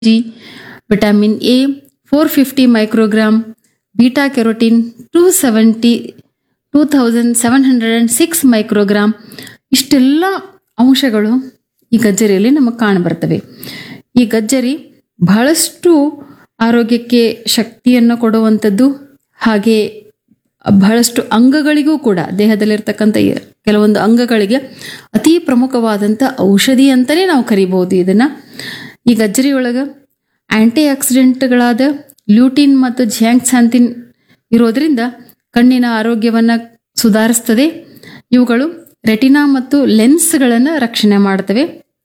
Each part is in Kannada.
G vitamin A four fifty microgram beta carotene two seventy two thousand seven hundred and six microgram ಇಷ್ಟೆಲ್ಲ ಅಂಶಗಳು ಈ ಗಜ್ಜರಿಯಲ್ಲಿ ನಮಗೆ ಕಾಣಬರ್ತವೆ ಈ ಗಜ್ಜರಿ ಬಹಳಷ್ಟು ಆರೋಗ್ಯಕ್ಕೆ ಶಕ್ತಿಯನ್ನು ಕೊಡುವಂಥದ್ದು ಹಾಗೆ ಬಹಳಷ್ಟು ಅಂಗಗಳಿಗೂ ಕೂಡ ದೇಹದಲ್ಲಿರ್ತಕ್ಕಂಥ ಈ ಕೆಲವೊಂದು ಅಂಗಗಳಿಗೆ ಅತಿ ಪ್ರಮುಖವಾದಂಥ ಔಷಧಿ ಅಂತಲೇ ನಾವು ಕರಿಬಹುದು ಇದನ್ನು ಈ ಗಜ್ಜರಿ ಒಳಗೆ ಆಂಟಿ ಆಕ್ಸಿಡೆಂಟ್ಗಳಾದ ಲ್ಯೂಟಿನ್ ಮತ್ತು ಝ್ಯಾಂಕ್ಸಾಂತಿನ್ ಇರೋದ್ರಿಂದ ಕಣ್ಣಿನ ಆರೋಗ್ಯವನ್ನು ಸುಧಾರಿಸ್ತದೆ ಇವುಗಳು ರೆಟಿನಾ ಮತ್ತು ಲೆನ್ಸ್ಗಳನ್ನು ರಕ್ಷಣೆ ಮಾಡ್ತವೆ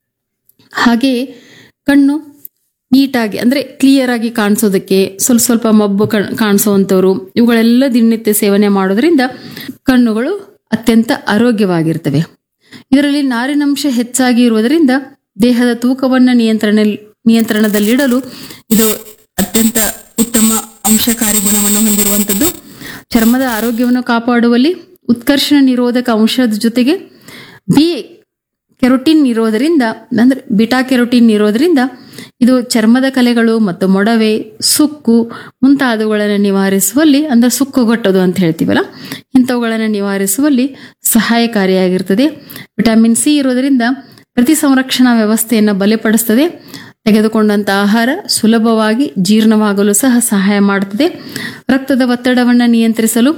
ಹಾಗೆಯೇ ಕಣ್ಣು ನೀಟಾಗಿ ಅಂದರೆ ಕ್ಲಿಯರ್ ಆಗಿ ಕಾಣಿಸೋದಕ್ಕೆ ಸ್ವಲ್ಪ ಸ್ವಲ್ಪ ಮಬ್ಬು ಕಣ್ ಕಾಣಿಸುವಂಥವ್ರು ಇವುಗಳೆಲ್ಲ ದಿನನಿತ್ಯ ಸೇವನೆ ಮಾಡೋದ್ರಿಂದ ಕಣ್ಣುಗಳು ಅತ್ಯಂತ ಆರೋಗ್ಯವಾಗಿರ್ತವೆ ಇದರಲ್ಲಿ ನಾರಿನಂಶ ಹೆಚ್ಚಾಗಿ ಇರುವುದರಿಂದ ದೇಹದ ತೂಕವನ್ನು ನಿಯಂತ್ರಣ ನಿಯಂತ್ರಣದಲ್ಲಿಡಲು ಇದು ಅತ್ಯಂತ ಉತ್ತಮ ಅಂಶಕಾರಿ ಗುಣವನ್ನು ಹೊಂದಿರುವಂಥದ್ದು ಚರ್ಮದ ಆರೋಗ್ಯವನ್ನು ಕಾಪಾಡುವಲ್ಲಿ ಉತ್ಕರ್ಷಣ ನಿರೋಧಕ ಅಂಶದ ಜೊತೆಗೆ ಬಿ ಕೆರೋಟಿನ್ ಇರೋದರಿಂದ ಅಂದರೆ ಬಿಟಾ ಕೆರೋಟಿನ್ ಇರೋದರಿಂದ ಇದು ಚರ್ಮದ ಕಲೆಗಳು ಮತ್ತು ಮೊಡವೆ ಸುಕ್ಕು ಮುಂತಾದವುಗಳನ್ನು ನಿವಾರಿಸುವಲ್ಲಿ ಅಂದರೆ ಸುಕ್ಕುಗಟ್ಟೋದು ಅಂತ ಹೇಳ್ತೀವಲ್ಲ ಇಂಥವುಗಳನ್ನು ನಿವಾರಿಸುವಲ್ಲಿ ಸಹಾಯಕಾರಿಯಾಗಿರ್ತದೆ ವಿಟಮಿನ್ ಸಿ ಇರೋದರಿಂದ ಪ್ರತಿ ಸಂರಕ್ಷಣಾ ವ್ಯವಸ್ಥೆಯನ್ನು ಬಲಪಡಿಸ್ತದೆ ತೆಗೆದುಕೊಂಡಂಥ ಆಹಾರ ಸುಲಭವಾಗಿ ಜೀರ್ಣವಾಗಲು ಸಹ ಸಹಾಯ ಮಾಡುತ್ತದೆ ರಕ್ತದ ಒತ್ತಡವನ್ನು ನಿಯಂತ್ರಿಸಲು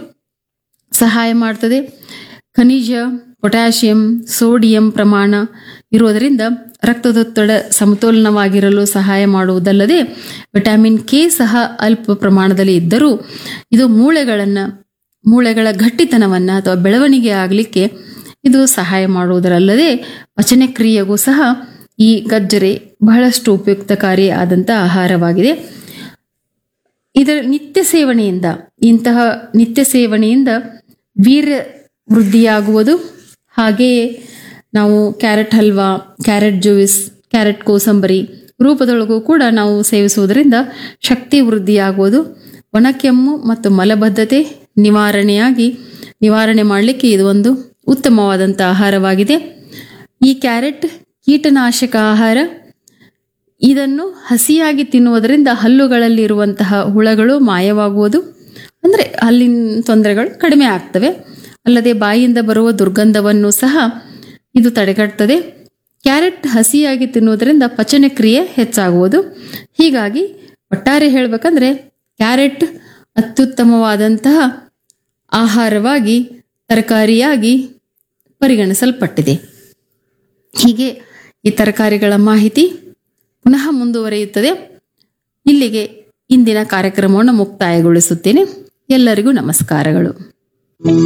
ಸಹಾಯ ಮಾಡ್ತದೆ ಖನಿಜ ಪೊಟ್ಯಾಷಿಯಂ ಸೋಡಿಯಂ ಪ್ರಮಾಣ ಇರುವುದರಿಂದ ರಕ್ತದೊತ್ತಡ ಸಮತೋಲನವಾಗಿರಲು ಸಹಾಯ ಮಾಡುವುದಲ್ಲದೆ ವಿಟಮಿನ್ ಕೆ ಸಹ ಅಲ್ಪ ಪ್ರಮಾಣದಲ್ಲಿ ಇದ್ದರೂ ಇದು ಮೂಳೆಗಳನ್ನು ಮೂಳೆಗಳ ಗಟ್ಟಿತನವನ್ನು ಅಥವಾ ಬೆಳವಣಿಗೆ ಆಗಲಿಕ್ಕೆ ಇದು ಸಹಾಯ ಮಾಡುವುದರಲ್ಲದೆ ಪಚನ ಕ್ರಿಯೆಗೂ ಸಹ ಈ ಗಜ್ಜರಿ ಬಹಳಷ್ಟು ಉಪಯುಕ್ತಕಾರಿ ಆದಂಥ ಆಹಾರವಾಗಿದೆ ಇದರ ನಿತ್ಯ ಸೇವನೆಯಿಂದ ಇಂತಹ ನಿತ್ಯ ಸೇವನೆಯಿಂದ ವೀರ್ಯ ವೃದ್ಧಿಯಾಗುವುದು ಹಾಗೆಯೇ ನಾವು carrot halwa carrot juice carrot ಕೋಸಂಬರಿ ರೂಪದೊಳಗೂ ಕೂಡ ನಾವು ಸೇವಿಸುವುದರಿಂದ ಶಕ್ತಿ ವೃದ್ಧಿಯಾಗುವುದು ಒಣಕೆಮ್ಮು ಮತ್ತು ಮಲಬದ್ಧತೆ ನಿವಾರಣೆಯಾಗಿ ನಿವಾರಣೆ ಮಾಡಲಿಕ್ಕೆ ಇದು ಒಂದು ಉತ್ತಮವಾದಂಥ ಆಹಾರವಾಗಿದೆ ಈ ಕ್ಯಾರೆಟ್ ಕೀಟನಾಶಕ ಆಹಾರ ಇದನ್ನು ಹಸಿಯಾಗಿ ತಿನ್ನುವುದರಿಂದ ಹಲ್ಲುಗಳಲ್ಲಿರುವಂತಹ ಹುಳಗಳು ಮಾಯವಾಗುವುದು ಅಂದರೆ ಹಲ್ಲಿನ ತೊಂದರೆಗಳು ಕಡಿಮೆ ಆಗ್ತವೆ ಅಲ್ಲದೆ ಬಾಯಿಯಿಂದ ಬರುವ ದುರ್ಗಂಧವನ್ನು ಸಹ ಇದು ತಡೆಗಟ್ತದೆ ಕ್ಯಾರೆಟ್ ಹಸಿಯಾಗಿ ತಿನ್ನುವುದರಿಂದ ಪಚನ ಕ್ರಿಯೆ ಹೆಚ್ಚಾಗುವುದು ಹೀಗಾಗಿ ಒಟ್ಟಾರೆ ಹೇಳಬೇಕಂದ್ರೆ ಕ್ಯಾರೆಟ್ ಅತ್ಯುತ್ತಮವಾದಂತಹ ಆಹಾರವಾಗಿ ತರಕಾರಿಯಾಗಿ ಪರಿಗಣಿಸಲ್ಪಟ್ಟಿದೆ ಹೀಗೆ ಈ ತರಕಾರಿಗಳ ಮಾಹಿತಿ ಪುನಃ ಮುಂದುವರಿಯುತ್ತದೆ ಇಲ್ಲಿಗೆ ಇಂದಿನ ಕಾರ್ಯಕ್ರಮವನ್ನು ಮುಕ್ತಾಯಗೊಳಿಸುತ್ತೇನೆ ಎಲ್ಲರಿಗೂ ನಮಸ್ಕಾರಗಳು